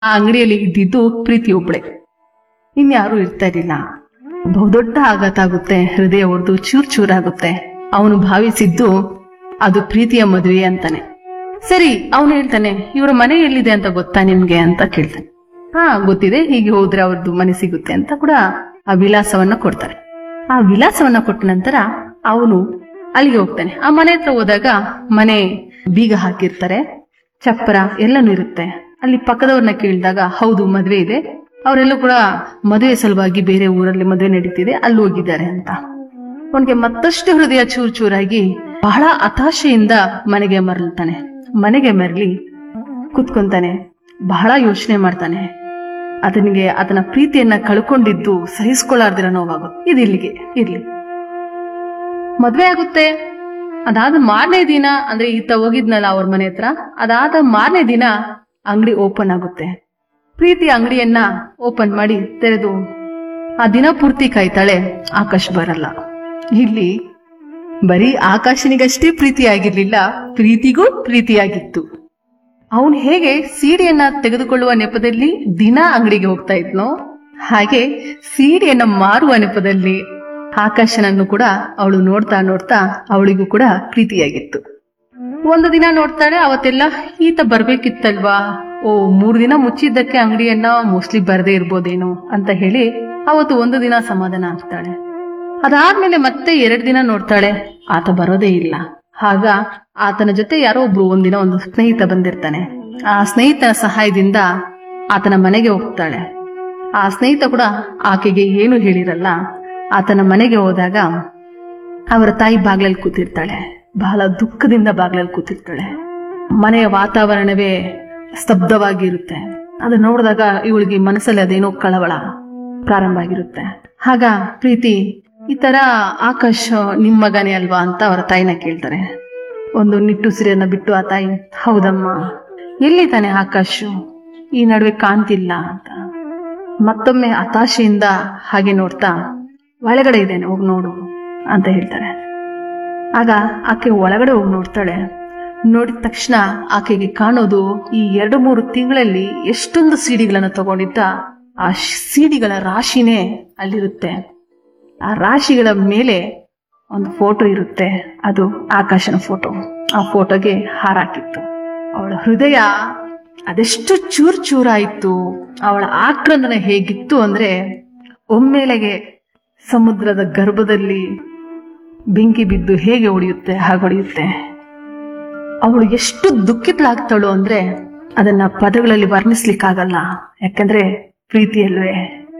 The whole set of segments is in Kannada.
ಆ ಅಂಗಡಿಯಲ್ಲಿ ಇದ್ದಿದ್ದು ಪ್ರೀತಿ ಒಬ್ಳೆ ಇನ್ಯಾರು ಇರ್ತಾ ಇರಲಿಲ್ಲ ಬಹುದೊಡ್ಡ ಆಘಾತ ಆಗುತ್ತೆ ಹೃದಯ ಒಡೆದು ಚೂರ್ ಚೂರಾಗುತ್ತೆ ಅವನು ಭಾವಿಸಿದ್ದು ಅದು ಪ್ರೀತಿಯ ಮದುವೆ ಅಂತಾನೆ ಸರಿ ಅವನು ಹೇಳ್ತಾನೆ ಇವರ ಮನೆ ಎಲ್ಲಿದೆ ಅಂತ ಗೊತ್ತಾ ನಿಮ್ಗೆ ಅಂತ ಕೇಳ್ತಾನೆ ಹಾ ಗೊತ್ತಿದೆ ಹೀಗೆ ಹೋದ್ರೆ ಅವ್ರದ್ದು ಮನೆ ಸಿಗುತ್ತೆ ಅಂತ ಕೂಡ ಆ ವಿಳಾಸವನ್ನ ಕೊಡ್ತಾರೆ ಆ ವಿಳಾಸವನ್ನ ಕೊಟ್ಟ ನಂತರ ಅವನು ಅಲ್ಲಿಗೆ ಹೋಗ್ತಾನೆ ಆ ಮನೆ ಹತ್ರ ಹೋದಾಗ ಮನೆ ಬೀಗ ಹಾಕಿರ್ತಾರೆ ಚಪ್ಪರ ಎಲ್ಲನೂ ಇರುತ್ತೆ ಅಲ್ಲಿ ಪಕ್ಕದವ್ರನ್ನ ಕೇಳಿದಾಗ ಹೌದು ಮದ್ವೆ ಇದೆ ಅವರೆಲ್ಲೂ ಕೂಡ ಮದುವೆ ಸಲುವಾಗಿ ಬೇರೆ ಊರಲ್ಲಿ ಮದುವೆ ನಡೀತಿದೆ ಅಲ್ಲಿ ಹೋಗಿದ್ದಾರೆ ಅಂತ ಅವನಿಗೆ ಮತ್ತಷ್ಟು ಹೃದಯ ಚೂರ್ ಚೂರಾಗಿ ಬಹಳ ಹತಾಶೆಯಿಂದ ಮನೆಗೆ ಮರಳ್ತಾನೆ ಮನೆಗೆ ಮರಳಿ ಕುತ್ಕೊಂತಾನೆ ಬಹಳ ಯೋಚನೆ ಮಾಡ್ತಾನೆ ಆತನಿಗೆ ಆತನ ಪ್ರೀತಿಯನ್ನ ಕಳ್ಕೊಂಡಿದ್ದು ಸಹಿಸ್ಕೊಳ್ಳಾರ್ದಿರ ನೋವಾಗುತ್ತೆ ಇದು ಇಲ್ಲಿಗೆ ಇರ್ಲಿ ಮದ್ವೆ ಆಗುತ್ತೆ ಅದಾದ ಮಾರನೇ ದಿನ ಅಂದ್ರೆ ಈತ ಹೋಗಿದ್ನಲ್ಲ ಅವ್ರ ಮನೆ ಹತ್ರ ಅದಾದ ಮಾರನೇ ದಿನ ಅಂಗಡಿ ಓಪನ್ ಆಗುತ್ತೆ ಪ್ರೀತಿ ಅಂಗಡಿಯನ್ನ ಓಪನ್ ಮಾಡಿ ತೆರೆದು ಆ ದಿನ ಪೂರ್ತಿ ಕಾಯ್ತಾಳೆ ಆಕಾಶ್ ಬರಲ್ಲ ಇಲ್ಲಿ ಬರೀ ಆಕಾಶನಿಗಷ್ಟೇ ಪ್ರೀತಿಯಾಗಿರ್ಲಿಲ್ಲ ಪ್ರೀತಿಗೂ ಪ್ರೀತಿಯಾಗಿತ್ತು ಅವನು ಹೇಗೆ ಸೀರೆಯನ್ನ ತೆಗೆದುಕೊಳ್ಳುವ ನೆಪದಲ್ಲಿ ದಿನ ಅಂಗಡಿಗೆ ಹೋಗ್ತಾ ಇದ್ನೋ ಹಾಗೆ ಸೀರೆಯನ್ನ ಮಾರುವ ನೆಪದಲ್ಲಿ ಆಕಾಶನನ್ನು ಕೂಡ ಅವಳು ನೋಡ್ತಾ ನೋಡ್ತಾ ಅವಳಿಗೂ ಕೂಡ ಪ್ರೀತಿಯಾಗಿತ್ತು ಒಂದು ದಿನ ನೋಡ್ತಾಳೆ ಅವತ್ತೆಲ್ಲ ಈತ ಬರ್ಬೇಕಿತ್ತಲ್ವಾ ಓ ಮೂರು ದಿನ ಮುಚ್ಚಿದ್ದಕ್ಕೆ ಅಂಗಡಿಯನ್ನ ಮೋಸ್ಟ್ಲಿ ಬರದೇ ಇರ್ಬೋದೇನೋ ಅಂತ ಹೇಳಿ ಅವತ್ತು ಒಂದು ದಿನ ಸಮಾಧಾನ ಆಗ್ತಾಳೆ ಅದಾದ್ಮೇಲೆ ಮತ್ತೆ ಎರಡು ದಿನ ನೋಡ್ತಾಳೆ ಆತ ಬರೋದೇ ಇಲ್ಲ ಆಗ ಆತನ ಜೊತೆ ಯಾರೋ ಒಬ್ರು ಒಂದಿನ ಒಂದು ಸ್ನೇಹಿತ ಬಂದಿರ್ತಾನೆ ಆ ಸ್ನೇಹಿತನ ಸಹಾಯದಿಂದ ಆತನ ಮನೆಗೆ ಹೋಗ್ತಾಳೆ ಆ ಸ್ನೇಹಿತ ಕೂಡ ಆಕೆಗೆ ಏನು ಹೇಳಿರಲ್ಲ ಆತನ ಮನೆಗೆ ಹೋದಾಗ ಅವರ ತಾಯಿ ಬಾಗ್ಲಲ್ಲಿ ಕೂತಿರ್ತಾಳೆ ಬಹಳ ದುಃಖದಿಂದ ಬಾಗ್ಲಲ್ಲಿ ಕೂತಿರ್ತಾಳೆ ಮನೆಯ ವಾತಾವರಣವೇ ಸ್ತಬ್ಧವಾಗಿರುತ್ತೆ ಅದು ನೋಡಿದಾಗ ಇವಳಿಗೆ ಮನಸ್ಸಲ್ಲಿ ಅದೇನೋ ಕಳವಳ ಪ್ರಾರಂಭ ಆಗಿರುತ್ತೆ ಆಗ ಪ್ರೀತಿ ಈ ತರ ಆಕಾಶ್ ನಿಮ್ ಮಗನೇ ಅಲ್ವಾ ಅಂತ ಅವರ ತಾಯಿನ ಕೇಳ್ತಾರೆ ಒಂದು ನಿಟ್ಟುಸಿರಿಯನ್ನ ಬಿಟ್ಟು ಆ ತಾಯಿ ಹೌದಮ್ಮ ಎಲ್ಲಿದ್ದಾನೆ ಆಕಾಶ್ ಈ ನಡುವೆ ಕಾಣ್ತಿಲ್ಲ ಅಂತ ಮತ್ತೊಮ್ಮೆ ಹತಾಶೆಯಿಂದ ಹಾಗೆ ನೋಡ್ತಾ ಒಳಗಡೆ ಇದ್ದೇನೆ ಹೋಗಿ ನೋಡು ಅಂತ ಹೇಳ್ತಾರೆ ಆಗ ಆಕೆ ಒಳಗಡೆ ಹೋಗಿ ನೋಡ್ತಾಳೆ ನೋಡಿದ ತಕ್ಷಣ ಆಕೆಗೆ ಕಾಣೋದು ಈ ಎರಡು ಮೂರು ತಿಂಗಳಲ್ಲಿ ಎಷ್ಟೊಂದು ಸಿಡಿಗಳನ್ನು ತಗೊಂಡಿದ್ದ ಆ ಸಿಡಿಗಳ ರಾಶಿನೇ ಅಲ್ಲಿರುತ್ತೆ ಆ ರಾಶಿಗಳ ಮೇಲೆ ಒಂದು ಫೋಟೋ ಇರುತ್ತೆ ಅದು ಆಕಾಶನ ಫೋಟೋ ಆ ಫೋಟೋಗೆ ಹಾರಾಕಿತ್ತು ಅವಳ ಹೃದಯ ಅದೆಷ್ಟು ಚೂರ್ ಚೂರಾಯಿತು ಅವಳ ಆಕ್ರಂದನ ಹೇಗಿತ್ತು ಅಂದ್ರೆ ಒಮ್ಮೆಲೆಗೆ ಸಮುದ್ರದ ಗರ್ಭದಲ್ಲಿ ಬೆಂಕಿ ಬಿದ್ದು ಹೇಗೆ ಹೊಡೆಯುತ್ತೆ ಹಾಗೆ ಹೊಡೆಯುತ್ತೆ ಅವಳು ಎಷ್ಟು ದುಃಖಿತಳಾಗ್ತಾಳು ಅಂದ್ರೆ ಅದನ್ನ ಪದಗಳಲ್ಲಿ ವರ್ಣಿಸ್ಲಿಕ್ಕಾಗಲ್ಲ ಯಾಕಂದ್ರೆ ಪ್ರೀತಿಯಲ್ವೇ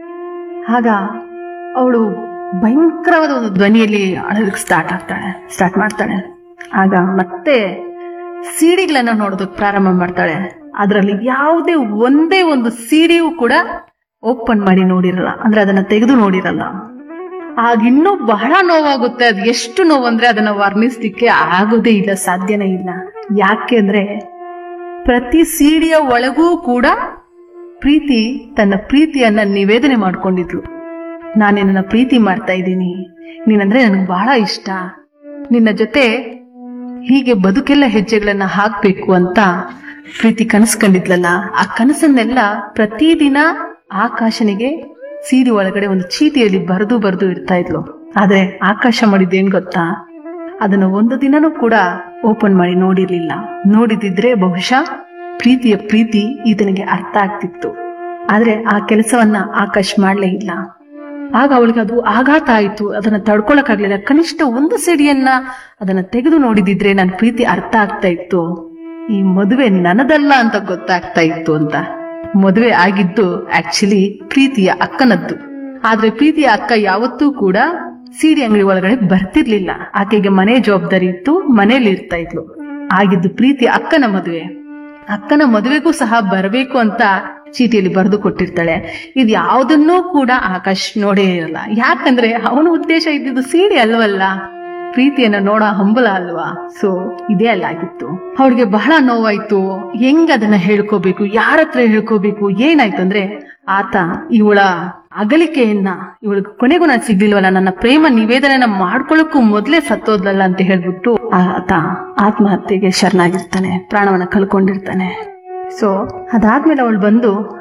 ಆಗ ಅವಳು ಭಯಂಕರವಾದ ಒಂದು ಧ್ವನಿಯಲ್ಲಿ ಅಳೋದಕ್ಕೆ ಸ್ಟಾರ್ಟ್ ಆಗ್ತಾಳೆ ಸ್ಟಾರ್ಟ್ ಮಾಡ್ತಾಳೆ ಆಗ ಮತ್ತೆ ಸೀಡಿಗಳನ್ನ ನೋಡೋದಕ್ಕೆ ಪ್ರಾರಂಭ ಮಾಡ್ತಾಳೆ ಅದರಲ್ಲಿ ಯಾವುದೇ ಒಂದೇ ಒಂದು ಸೀಡಿಯೂ ಕೂಡ ಓಪನ್ ಮಾಡಿ ನೋಡಿರಲ್ಲ ಅಂದ್ರೆ ಅದನ್ನ ತೆಗೆದು ನೋಡಿರಲ್ಲ ಆಗ ಇನ್ನೂ ಬಹಳ ನೋವಾಗುತ್ತೆ ಅದು ಎಷ್ಟು ನೋವು ಅಂದ್ರೆ ಅದನ್ನ ವರ್ಣಿಸ್ಲಿಕ್ಕೆ ಆಗೋದೇ ಇಲ್ಲ ಸಾಧ್ಯನೇ ಇಲ್ಲ ಯಾಕೆ ಅಂದ್ರೆ ಪ್ರತಿ ಸೀಡಿಯ ಒಳಗೂ ಕೂಡ ಪ್ರೀತಿ ತನ್ನ ಪ್ರೀತಿಯನ್ನ ನಿವೇದನೆ ಮಾಡ್ಕೊಂಡಿದ್ಲು ನಾನು ನಿನ್ನ ಪ್ರೀತಿ ಮಾಡ್ತಾ ಇದ್ದೀನಿ ನೀನಂದ್ರೆ ನನಗೆ ಬಹಳ ಇಷ್ಟ ನಿನ್ನ ಜೊತೆ ಹೀಗೆ ಬದುಕೆಲ್ಲ ಹೆಜ್ಜೆಗಳನ್ನ ಹಾಕ್ಬೇಕು ಅಂತ ಪ್ರೀತಿ ಕನಸು ಕಂಡಿದ್ಲಲ್ಲ ಆ ಕನಸನ್ನೆಲ್ಲ ಪ್ರತಿದಿನ ಆಕಾಶನಿಗೆ ಸೀರೆ ಒಳಗಡೆ ಒಂದು ಚೀಟಿಯಲ್ಲಿ ಬರೆದು ಬರೆದು ಇಡ್ತಾ ಇದ್ಲು ಆದ್ರೆ ಆಕಾಶ ಮಾಡಿದ್ದೇನ್ ಗೊತ್ತಾ ಅದನ್ನ ಒಂದು ದಿನನೂ ಕೂಡ ಓಪನ್ ಮಾಡಿ ನೋಡಿರ್ಲಿಲ್ಲ ನೋಡಿದಿದ್ರೆ ಬಹುಶಃ ಪ್ರೀತಿಯ ಪ್ರೀತಿ ಈತನಿಗೆ ಅರ್ಥ ಆಗ್ತಿತ್ತು ಆದ್ರೆ ಆ ಕೆಲಸವನ್ನ ಆಕಾಶ್ ಮಾಡ್ಲೇ ಇಲ್ಲ ಆಗ ಅವಳಿಗೆ ಅದು ಆಘಾತ ಆಯಿತು ಅದನ್ನ ತಡ್ಕೊಳಕ್ಕಾಗ್ಲಿಲ್ಲ ಕನಿಷ್ಠ ಒಂದು ಸಿಡಿಯನ್ನ ಅದನ್ನ ತೆಗೆದು ನೋಡಿದಿದ್ರೆ ನನ್ನ ಪ್ರೀತಿ ಅರ್ಥ ಆಗ್ತಾ ಇತ್ತು ಈ ಮದುವೆ ನನ್ನದಲ್ಲ ಅಂತ ಗೊತ್ತಾಗ್ತಾ ಇತ್ತು ಅಂತ ಮದುವೆ ಆಗಿದ್ದು ಆಕ್ಚುಲಿ ಪ್ರೀತಿಯ ಅಕ್ಕನದ್ದು ಆದ್ರೆ ಪ್ರೀತಿಯ ಅಕ್ಕ ಯಾವತ್ತೂ ಕೂಡ ಸೀರೆ ಅಂಗಡಿ ಒಳಗಡೆ ಬರ್ತಿರ್ಲಿಲ್ಲ ಆಕೆಗೆ ಮನೆ ಜವಾಬ್ದಾರಿ ಇತ್ತು ಮನೇಲಿ ಇರ್ತಾ ಇದ್ಲು ಆಗಿದ್ದು ಪ್ರೀತಿ ಅಕ್ಕನ ಮದುವೆ ಅಕ್ಕನ ಮದುವೆಗೂ ಸಹ ಬರಬೇಕು ಅಂತ ಚೀಟಿಯಲ್ಲಿ ಬರೆದು ಕೊಟ್ಟಿರ್ತಾಳೆ ಇದು ಯಾವುದನ್ನೂ ಕೂಡ ಆಕಾಶ್ ನೋಡೇ ಇರಲ್ಲ ಯಾಕಂದ್ರೆ ಅವನ ಉದ್ದೇಶ ಇದ್ದಿದ್ದು ಸೀರೆ ಅಲ್ವಲ್ಲ ಪ್ರೀತಿಯನ್ನ ನೋಡೋ ಹಂಬಲ ಅಲ್ವಾ ಸೊ ಇದೇ ಅಲ್ಲಾಗಿತ್ತು ಅವಳಿಗೆ ಬಹಳ ನೋವಾಯ್ತು ಹೆಂಗ್ ಅದನ್ನ ಹೇಳ್ಕೋಬೇಕು ಯಾರ ಹತ್ರ ಹೇಳ್ಕೋಬೇಕು ಏನಾಯ್ತು ಅಂದ್ರೆ ಆತ ಇವಳ ಅಗಲಿಕೆಯನ್ನ ಇವಳಿಗೆ ಕೊನೆಗೂ ನಾನು ಸಿಗ್ಲಿಲ್ವಲ್ಲ ನನ್ನ ಪ್ರೇಮ ನಿವೇದನೆನ ಮಾಡ್ಕೊಳ್ಳೋಕ್ಕೂ ಮೊದಲೇ ಸತ್ತೋದ್ಲಲ್ಲ ಅಂತ ಹೇಳ್ಬಿಟ್ಟು ಆತ ಆತ್ಮಹತ್ಯೆಗೆ ಶರಣಾಗಿರ್ತಾನೆ ಪ್ರಾಣವನ್ನ ಕಳ್ಕೊಂಡಿರ್ತಾನೆ ಸೊ ಅದಾದ್ಮೇಲೆ ಅವಳು ಬಂದು